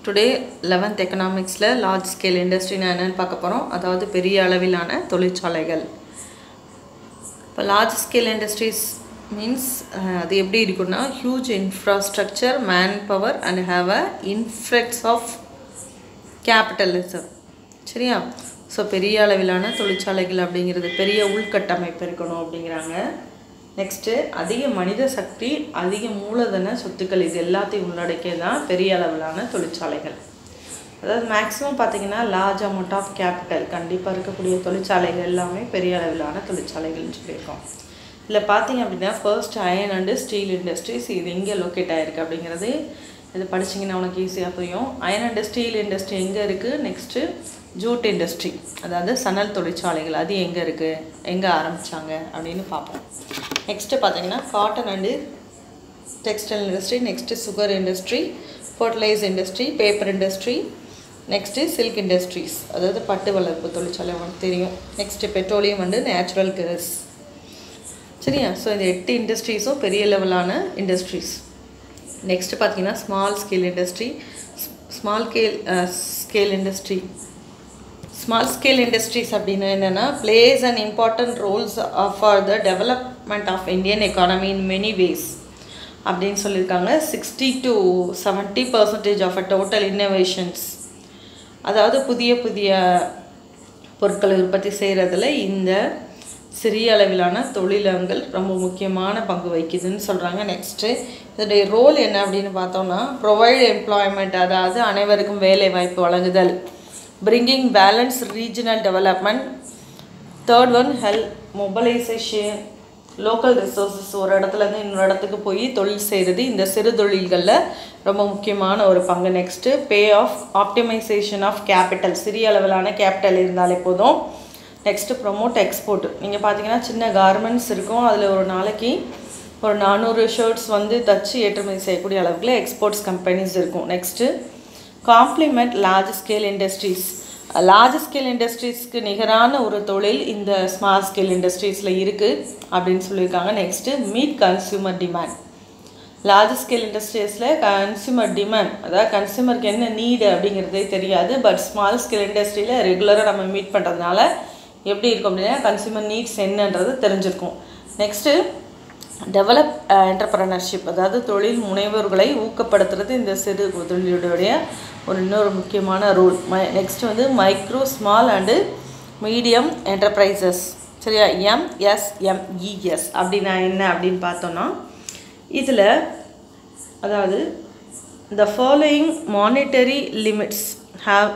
today eleventh எக்கனாமிக்ஸில் large scale இண்டஸ்ட்ரினா என்னென்னு பார்க்க போகிறோம் அதாவது பெரிய அளவிலான தொழிற்சாலைகள் இப்போ லார்ஜ் ஸ்கேல் இண்டஸ்ட்ரீஸ் மீன்ஸ் அது எப்படி இருக்குன்னா huge infrastructure manpower and have a influx of capitalism சரியா ஸோ பெரிய அளவிலான தொழிற்சாலைகள் அப்படிங்கிறது பெரிய உள்கட்டமைப்பு இருக்கணும் அப்படிங்கிறாங்க நெக்ஸ்ட்டு அதிக மனித சக்தி அதிக மூலதன சொத்துக்கள் இது எல்லாத்தையும் உள்ளடக்கிய தான் பெரிய அளவிலான தொழிற்சாலைகள் அதாவது மேக்ஸிமம் பார்த்தீங்கன்னா லார்ஜ் அமௌண்ட் ஆஃப் கேபிட்டல் கண்டிப்பாக இருக்கக்கூடிய தொழிற்சாலைகள் எல்லாமே பெரிய அளவிலான தொழிற்சாலைகள்னு சொல்லியிருக்கோம் இதில் பார்த்தீங்க அப்படின்னா first iron and steel industries இது எங்கே லொக்கேட் ஆகிருக்கு அப்படிங்கிறது இது படிச்சிங்கன்னா உனக்கு ஈஸியாக புரியும் அயன் அண்டு ஸ்டீல் இண்டஸ்ட்ரி எங்கே இருக்குது நெக்ஸ்ட்டு ஜூட் இண்டஸ்ட்ரி அதாவது சணல் தொழிற்சாலைகள் அது எங்கே இருக்குது எங்கே ஆரம்பித்தாங்க அப்படின்னு பார்ப்போம் நெக்ஸ்ட்டு பார்த்தீங்கன்னா cotton and textile industry next sugar industry fertiliser industry paper industry next silk industries அதாவது பட்டு வளர்ப்பு தொழிற்சாலை உனக்கு தெரியும் நெக்ஸ்ட்டு பெட்ரோலியம் அண்டு நேச்சுரல் கேஸ் சரியா ஸோ இந்த எட்டு இண்டஸ்ட்ரீஸும் பெரிய லெவலான இண்டஸ்ட்ரீஸ் நெக்ஸ்ட்டு பார்த்தீங்கன்னா small scale industry small scale scale industry small scale industries அப்படின்னா என்னென்னா plays and important roles for the development of Indian economy in many ways அப்படின்னு சொல்லியிருக்காங்க sixty to seventy percentage of a total innovations அதாவது புதிய புதிய பொருட்களை உற்பத்தி செய்கிறதுல இந்த சிறிய அளவிலான தொழிலகங்கள் ரொம்ப முக்கியமான பங்கு வகிக்குதுன்னு சொல்கிறாங்க நெக்ஸ்ட்டு இதோடைய ரோல் என்ன அப்படின்னு பார்த்தோம்னா ப்ரொவைட் எம்ப்ளாய்மெண்ட் அதாவது அனைவருக்கும் வேலை வாய்ப்பு வழங்குதல் bringing balance regional development third one health mobilisation local resources ஒரு இடத்துலேருந்து இன்னொரு இடத்துக்கு போய் தொழில் செய்கிறது இந்த சிறு தொழில்களில் ரொம்ப முக்கியமான ஒரு பங்கு next pay off optimisation of capital சிறிய அளவிலான கேபிட்டல் இருந்தாலே போதும் நெக்ஸ்ட்டு ப்ரொமோட் எக்ஸ்போர்ட் நீங்கள் பார்த்தீங்கன்னா சின்ன கார்மெண்ட்ஸ் இருக்கும் அதில் ஒரு நாளைக்கு ஒரு நானூறு ஷர்ட்ஸ் வந்து தச்சு ஏற்றுமதி செய்யக்கூடிய அளவுக்குள்ள எக்ஸ்போர்ட்ஸ் கம்பெனிஸ் இருக்கும் next complement large scale industries large scale இண்டஸ்ட்ரீஸ்க்கு நிகரான ஒரு தொழில் இந்த ஸ்மால் ஸ்கேல் இண்டஸ்ட்ரீஸில் இருக்குது அப்படின்னு சொல்லியிருக்காங்க next meet consumer demand large scale இண்டஸ்ட்ரீஸில் கன்சியூமர் டிமாண்ட் அதாவது கன்சியூமருக்கு என்ன நீடு அப்படிங்கிறதே தெரியாது பட் ஸ்மால் ஸ்கேல் இண்டஸ்ட்ரியில் ரெகுலராக நம்ம மீட் பண்ணுறதுனால எப்படி இருக்கும் அப்படின்னா கன்சியூமர் நீட்ஸ் என்னன்றது தெரிஞ்சிருக்கும் நெக்ஸ்ட்டு டெவலப் என்டர்பிரனர்ஷிப் அதாவது தொழில் முனைவோர்களை ஊக்கப்படுத்துறது இந்த சிறு தொழிலுடைய ஒரு இன்னொரு முக்கியமான ரூல் மை நெக்ஸ்ட் வந்து micro small and medium enterprises சரியா எம்எஸ்எம்இஎஸ் அப்படின்னா என்ன அப்படின்னு பார்த்தோன்னா இதில் அதாவது the following monetary limits have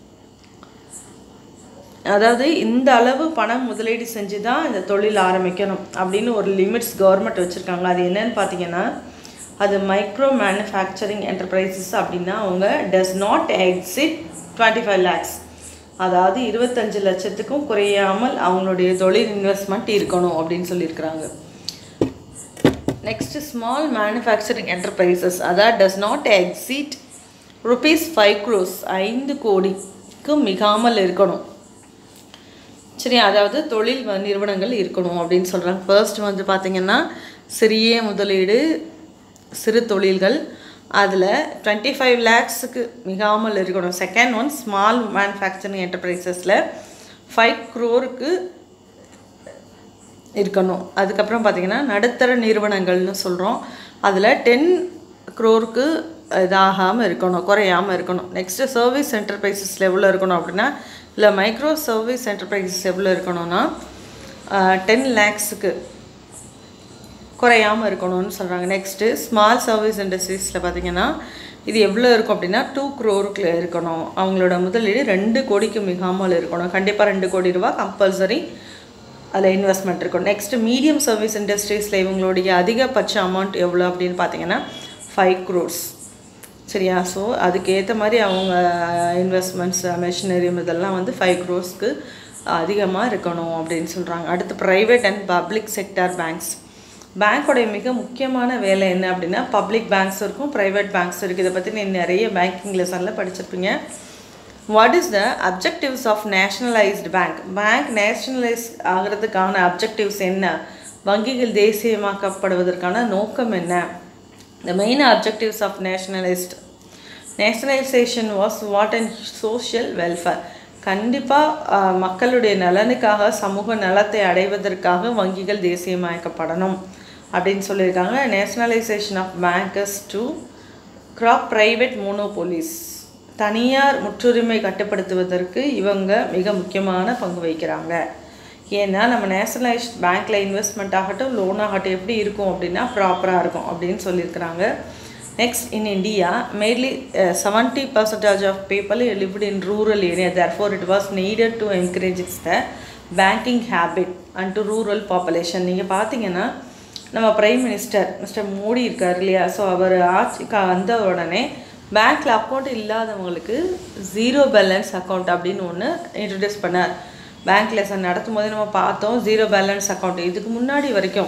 அதாவது இந்த அளவு பணம் முதலீடு செஞ்சு தான் இந்த தொழில் ஆரம்பிக்கணும் அப்படின்னு ஒரு லிமிட்ஸ் கவர்மெண்ட் வச்சுருக்காங்க அது என்னன்னு பார்த்தீங்கன்னா அது மைக்ரோ மேனுஃபேக்சரிங் என்டர்பிரைசஸ் அப்படின்னா அவங்க does not exceed twenty five lakhs அதாவது இருபத்தஞ்சு லட்சத்துக்கும் குறையாமல் அவங்களுடைய தொழில் இன்வெஸ்ட்மெண்ட் இருக்கணும் அப்படின்னு சொல்லியிருக்கிறாங்க நெக்ஸ்ட் ஸ்மால் மேனுஃபேக்சரிங் என்டர்பிரைசஸ் அதாவது does not exceed rupees five crores ஐந்து கோடிக்கு மிகாமல் இருக்கணும் சரி அதாவது தொழில் நிறுவனங்கள் இருக்கணும் அப்படின்னு சொல்கிறாங்க ஃபர்ஸ்ட் வந்து பார்த்திங்கன்னா சிறிய முதலீடு சிறு தொழில்கள் அதில் டுவெண்ட்டி ஃபைவ் லேக்ஸுக்கு மிகாமல் இருக்கணும் செகண்ட் ஒன் ஸ்மால் மேனுஃபேக்சரிங் என்டர்பிரைசஸில் ஃபைவ் க்ரோருக்கு இருக்கணும் அதுக்கப்புறம் பார்த்திங்கன்னா நடுத்தர நிறுவனங்கள்னு சொல்கிறோம் அதில் டென் க்ரோருக்கு இதாகாமல் இருக்கணும் குறையாமல் இருக்கணும் நெக்ஸ்ட்டு சர்வீஸ் என்டர்பிரைசஸில் எவ்வளோ இருக்கணும் அப்படின்னா இல்லை மைக்ரோ சர்வீஸ் என்டர்பிரைசஸ் எவ்வளோ இருக்கணும்னா டென் லேக்ஸுக்கு குறையாமல் இருக்கணும்னு சொல்கிறாங்க நெக்ஸ்ட்டு ஸ்மால் சர்வீஸ் இண்டஸ்ட்ரீஸில் பார்த்திங்கன்னா இது எவ்வளோ இருக்கும் அப்படின்னா டூ க்ரோருக்கு இருக்கணும் அவங்களோட முதலீடு ரெண்டு கோடிக்கு மிகாமல் இருக்கணும் கண்டிப்பாக ரெண்டு கோடி ரூபா கம்பல்சரி அதில் இன்வெஸ்ட்மெண்ட் இருக்கும் நெக்ஸ்ட்டு மீடியம் சர்வீஸ் இண்டஸ்ட்ரீஸில் இவங்களுடைய அதிகபட்ச அமௌண்ட் எவ்வளோ அப்படின்னு பார்த்தீங்கன்னா ஃபைவ் க்ரோர்ஸ் சரியா ஸோ அதுக்கேற்ற மாதிரி அவங்க இன்வெஸ்ட்மெண்ட்ஸ் மெஷினரி இதெல்லாம் வந்து ஃபைவ் க்ரோஸ்க்கு அதிகமாக இருக்கணும் அப்படின்னு சொல்கிறாங்க அடுத்து private and public sector banks பேங்க்கோடைய மிக முக்கியமான வேலை என்ன அப்படின்னா பப்ளிக் பேங்க்ஸ் இருக்கும் ப்ரைவேட் பேங்க்ஸ் இருக்குது இதை பற்றி நீ நிறைய பேங்கிங் லெசனில் படிச்சிருப்பீங்க what is the objectives of nationalised bank bank nationalise ஆகிறதுக்கான அப்ஜெக்டிவ்ஸ் என்ன வங்கிகள் தேசியமாக்கப்படுவதற்கான நோக்கம் என்ன the main objectives of nationalist nationalisation was what and social welfare கண்டிப்பாக மக்களுடைய நலனுக்காக சமூக நலத்தை அடைவதற்காக வங்கிகள் தேசியமயக்கப்படணும் அப்படின்னு சொல்லியிருக்காங்க nationalisation of bankers to grab private monopolies தனியார் முற்றுரிமை கட்டுப்படுத்துவதற்கு இவங்க மிக முக்கியமான பங்கு வகிக்கிறாங்க ஏன்னா நம்ம நேஷனலைஸ்ட் பேங்க்கில் இன்வெஸ்ட்மெண்ட் ஆகட்டும் லோன் ஆகட்டும் எப்படி இருக்கும் அப்படின்னா ப்ராப்பராக இருக்கும் அப்படின்னு சொல்லியிருக்கிறாங்க next in India madly seventy percentage of people lived in rural area therefore it was needed to encourage the banking habit and to rural population நீங்கள் பார்த்தீங்கன்னா நம்ம பிரைம் மினிஸ்டர் மிஸ்டர் மோடி இருக்கார் இல்லையா ஸோ அவர் ஆட்சிக்கு வந்த உடனே பேங்க்கில் அக்கௌண்ட் இல்லாதவங்களுக்கு ஜீரோ பேலன்ஸ் அக்கௌண்ட் அப்படின்னு ஒன்று இன்ட்ரடியூஸ் பண்ணார் பேங்க் லெசன் நடத்தும் போது நம்ம பார்த்தோம் ஜீரோ பேலன்ஸ் அக்கௌண்ட் இதுக்கு முன்னாடி வரைக்கும்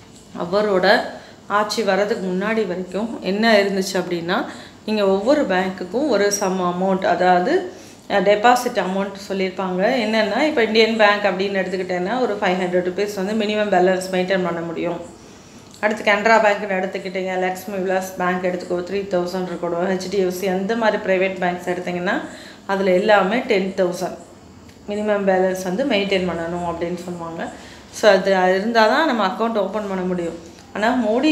அவரோட ஆட்சி வர்றதுக்கு முன்னாடி வரைக்கும் என்ன இருந்துச்சு அப்படின்னா நீங்கள் ஒவ்வொரு பேங்க்குக்கும் ஒரு சம் அமௌண்ட் அதாவது டெபாசிட் அமௌண்ட் சொல்லியிருப்பாங்க என்னென்னா இப்போ இந்தியன் பேங்க் அப்படின்னு எடுத்துக்கிட்டேன்னா ஒரு ஃபைவ் ஹண்ட்ரட் ருபீஸ் வந்து மினிமம் பேலன்ஸ் மெயின்டைன் பண்ண முடியும் அடுத்து கனரா பேங்க்னு எடுத்துக்கிட்டிங்க லக்ஷ்மி விலாஸ் பேங்க் எடுத்துக்கோ த்ரீ தௌசண்ட் இருக்கணும் ஹெச்டிஎஃப்சி அந்த மாதிரி ப்ரைவேட் பேங்க்ஸ் எடுத்திங்கன்னா அதில் எல்லாமே டென் தௌசண்ட் மினிமம் பேலன்ஸ் வந்து மெயின்டைன் பண்ணணும் அப்படின்னு சொல்லுவாங்க ஸோ அது இருந்தால் தான் நம்ம அக்கௌண்ட் ஓப்பன் பண்ண முடியும் ஆனால் மோடி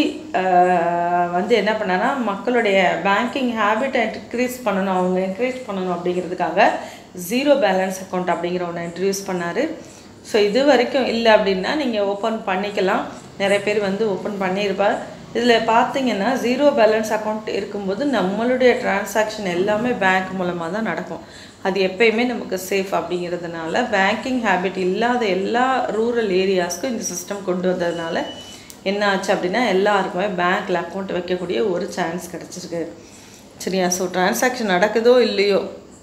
வந்து என்ன பண்ணான்னா மக்களுடைய பேங்கிங் ஹேபிட்டை இன்க்ரீஸ் பண்ணணும் அவங்க என்கரேஜ் பண்ணணும் அப்படிங்கிறதுக்காக ஜீரோ பேலன்ஸ் அக்கௌண்ட் அப்படிங்கிற ஒன்று இன்ட்ரடியூஸ் பண்ணார் ஸோ இது வரைக்கும் இல்லை அப்படின்னா நீங்கள் ஓப்பன் பண்ணிக்கலாம் நிறைய பேர் வந்து ஓப்பன் பண்ணியிருப்பார் இதில் பார்த்தீங்கன்னா ஜீரோ பேலன்ஸ் அக்கௌண்ட் இருக்கும்போது நம்மளுடைய டிரான்சாக்ஷன் எல்லாமே பேங்க் மூலமாக தான் நடக்கும் அது எப்பயுமே நமக்கு சேஃப் அப்படிங்கிறதுனால பேங்கிங் ஹேபிட் இல்லாத எல்லா ரூரல் ஏரியாஸ்க்கும் இந்த சிஸ்டம் கொண்டு வந்ததுனால என்ன ஆச்சு அப்படின்னா எல்லாருக்குமே பேங்க்கில் அக்கௌண்ட் வைக்கக்கூடிய ஒரு சான்ஸ் கிடச்சிருக்கு சரியா ஸோ டிரான்சாக்ஷன் நடக்குதோ இல்லையோ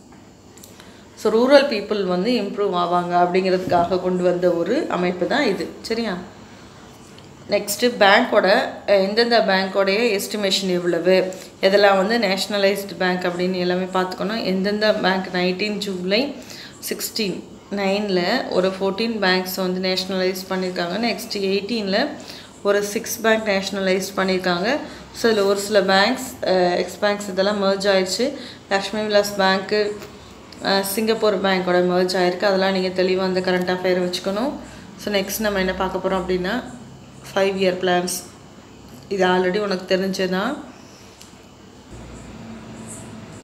ஸோ ரூரல் பீப்புள் வந்து இம்ப்ரூவ் ஆவாங்க அப்படிங்கிறதுக்காக கொண்டு வந்த ஒரு அமைப்பு தான் இது சரியா நெக்ஸ்ட்டு பேங்க்கோட எந்தெந்த பேங்க்கோடைய எஸ்டிமேஷன் எவ்வளவு இதெல்லாம் வந்து நேஷ்னலைஸ்டு பேங்க் அப்படின்னு எல்லாமே பார்த்துக்கணும் எந்தெந்த பேங்க் நைன்டீன் ஜூலை சிக்ஸ்டீன் நைனில் ஒரு ஃபோர்டீன் பேங்க்ஸ் வந்து நேஷ்னலைஸ் பண்ணியிருக்காங்க நெக்ஸ்ட் எயிட்டீனில் ஒரு சிக்ஸ் பேங்க் நேஷ்னலைஸ் பண்ணியிருக்காங்க ஸோ இதில் ஒரு சில பேங்க்ஸ் எக்ஸ் பேங்க்ஸ் இதெல்லாம் மர்ஜ் ஆயிடுச்சு லக்ஷ்மி விலாஸ் பேங்க்கு சிங்கப்பூர் பேங்க்கோட மர்ஜ் ஆயிருக்கு அதெல்லாம் நீங்கள் தெளிவாக அந்த கரண்ட் அஃபேர் வச்சுக்கணும் ஸோ நெக்ஸ்ட் நம்ம என்ன பார்க்க போகிறோம் அப்படின்னா ஃபைவ் இயர் பிளான்ஸ் இது ஆல்ரெடி உனக்கு தெரிஞ்சதுதான்